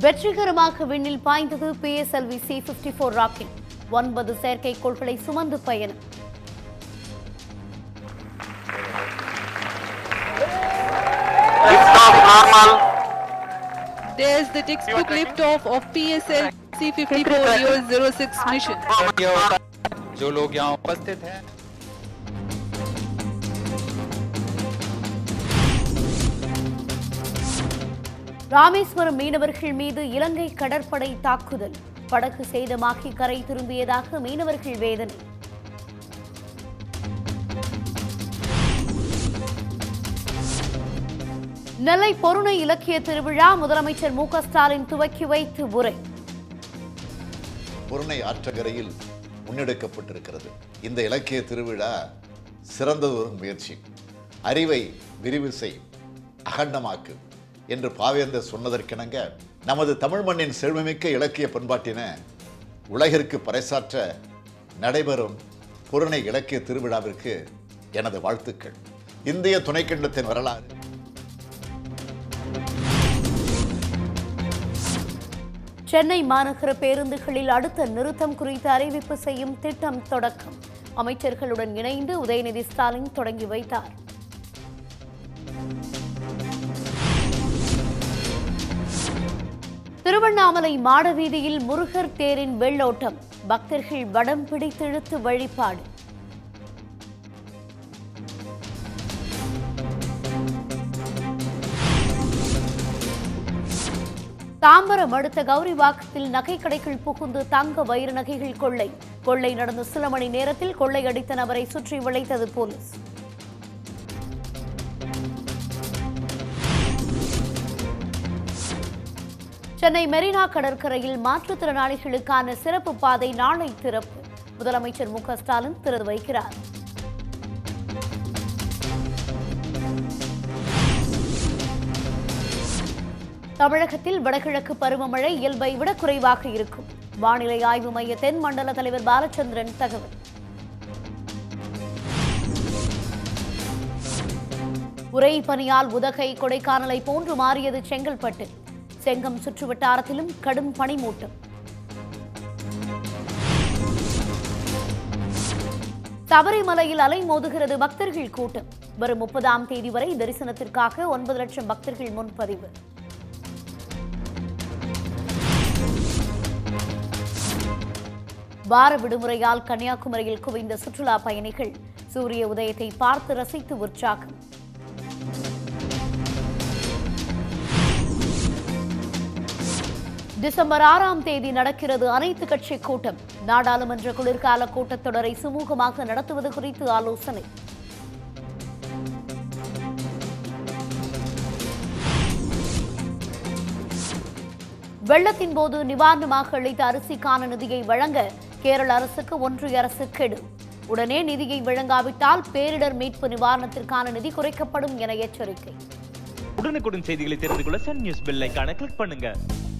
வெற்றிகரமாக விண்ணில் பாய்ந்தது PSLV C fifty four rocket ஒன்பது செயற்கைக்கோள்களை சுமந்து பயணம் Liftoff normal. There's the textbook liftoff of PSL C54 06 mission. ये होता है, जो लोग यहाँ उपस्थित हैं ராமேஸ்வரம் மீனவர்கள் மீது இலங்கை கடற்படை தாக்குதல் படகு சேதமாகி கரை திரும்பியதாக மீனவர்கள் வேதனை நெல்லை பொருணை இலக்கிய திருவிழா முதலமைச்சர் மு க ஸ்டாலின் துவக்கி வைத்து உரை பொருணை ஆற்றங்கரையில் முன்னெடுக்கப்பட்டிருக்கிறது இந்த இலக்கிய திருவிழா சிறந்ததொரு முயற்சி அறிவை விரிவு செய் அகண்டமாக்கு என்று பாவேந்தர் சொன்னதற்கிணங்க நமது தமிழ் மண்ணின் செழுமைமிக்க இலக்கிய பண்பாட்டின உலகிற்கு பறைசாற்ற நடைபெறும் பொருணை இலக்கிய திருவிழாவிற்கு எனது வாழ்த்துக்கள் இந்திய துணைக்கண்டத்தின் வரலாறு சென்னை மாநகர பேருந்துகளில் அடுத்த நிறுத்தம் குறித்து அறிவிப்பு செய்யும் திட்டம் தொடக்கம் அமைச்சர்களுடன் இணைந்து உதயநிதி ஸ்டாலின் தொடங்கி வைத்தார் திருவண்ணாமலை மாடவீதியில் முருகர் தேரின் வெள்ளோட்டம் பக்தர்கள் வடம் பிடித்திழுத்து வழிபாடு தாம்பரம் அடுத்த கௌரிவாக்கத்தில் நகை கடைகள் புகுந்து தங்க வைர நகைகள் கொள்ளை கொள்ளை நடந்த சில மணி நேரத்தில் கொள்ளையடித்த நபரை சுற்றி வளைத்தது போலீஸ் சென்னை மெரினா கடற்கரையில் மாற்றுத்திறனாளிகளுக்கான சிறப்பு பாதை நாளை திறப்பு முதலமைச்சர் மு க ஸ்டாலின் திறந்து வைக்கிறார் தமிழகத்தில் வடகிழக்கு பருவமழை இயல்பை விட குறைவாக இருக்கும் வானிலை ஆய்வு மைய தென் மண்டல தலைவர் பாலச்சந்திரன் தகவல் உரை பனியால் உதகை கொடைக்கானலை போன்று மாறியது செங்கல்பட்டு செங்கம் சுற்றுவட்டாரத்திலும் கடும் பனிமூட்டம் சபரிமலையில் அலை மோதுகிறது பக்தர்கள் கூட்டம் வரும் முப்பதாம் தேதி வரை தரிசனத்திற்காக ஒன்பது லட்சம் பக்தர்கள் முன்பதிவு வார விடுமுறையால் கன்னியாகுமரியில் குவிந்த சுற்றுலா பயணிகள் சூரிய உதயத்தை பார்த்து ரசித்து உற்சாகம் டிசம்பர் ஆறாம் தேதி நடக்கிறது அனைத்து கட்சி கூட்டம் நாடாளுமன்ற குளிர்கால கூட்டத்தொடரை சுமூகமாக நடத்துவது குறித்து ஆலோசனை வெள்ளத்தின் போது நிவாரணமாக அளித்த அரிசிக்கான நிதியை வழங்க கேரள அரசுக்கு ஒன்றிய அரசு கெடு உடனே நிதியை வழங்காவிட்டால் பேரிடர் மீட்பு நிவாரணத்திற்கான நிதி குறைக்கப்படும் என எச்சரிக்கை உடனுக்குடன் செய்திகளை தெரிந்து கொள்ள சன் நியூஸ் பெல் ஐகானை கிளிக் பண்ணுங்க